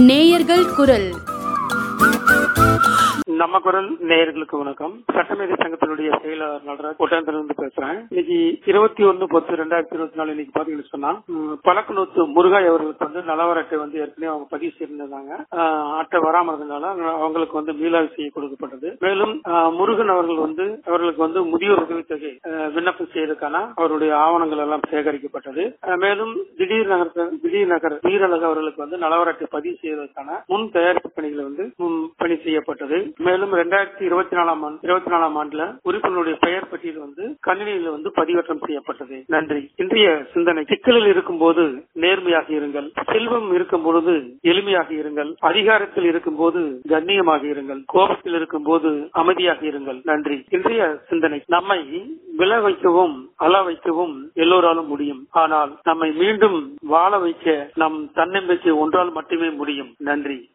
நேயர்கள் குரல் நம்ம குரல் நேயர்களுக்கு வணக்கம் சட்டமேதை சங்கத்தினுடைய செயலாளர் நடராஜ் ஒட்டாந்திலிருந்து பேசுறேன் இன்னைக்கு இருபத்தி ஒன்னு பத்து ரெண்டாயிரத்தி இருபத்தி நாலு இன்னைக்கு பாத்தீங்கன்னு சொன்னா ம், பழக்கநூத்து முருகாய் அவர்களுக்கு வந்து நலவர அட்டை வந்து ஏற்கனவே அவங்க பதிவு செய்திருந்தாங்க ஆஹ், அட்டை வராம இருந்தனால அவங்களுக்கு வந்து மீளாய்வு செய்ய கொடுக்கப்பட்டது மேலும் ஆஹ், முருகன் அவர்கள் வந்து அவர்களுக்கு வந்து முதியோர் உதவித்தொகை ஆஹ், விண்ணப்பம் செய்வதற்கான அவருடைய ஆவணங்கள் எல்லாம் சேகரிக்கப்பட்டது ஆஹ், மேலும் திடீர் நகர் திடீர் நகர் வீரழகு அவர்களுக்கு வந்து நலவர அட்டை பதிவு செய்வதற்கான முன் தயாரிப்பு பணிகள் வந்து முன் பணி செய்யப்பட்டது மேலும் இரண்டாயிரத்தி இருபத்தி நாலாம் ஆண்டு இருபத்தி நாலாம் ஆண்டுல உறுப்பினருடைய பெயர் பட்டியல் வந்து கணினியில் வந்து பதிவேற்றம் செய்யப்பட்டது நன்றி இன்றைய சிந்தனை சிக்கலில் இருக்கும் போது நேர்மையாக இருங்கள் செல்வம் இருக்கும் பொழுது எளிமையாக இருங்கள் அதிகாரத்தில் இருக்கும் போது கண்ணியமாக இருங்கள் கோபத்தில் இருக்கும் போது அமைதியாக இருங்கள் நன்றி இன்றைய சிந்தனை நம்மை விழ வைக்கவும் அழ வைக்கவும் எல்லோராலும் முடியும் ஆனால் நம்மை மீண்டும் வாழ வைக்க நம் தன்னம்பிக்கை ஒன்றால் மட்டுமே முடியும் நன்றி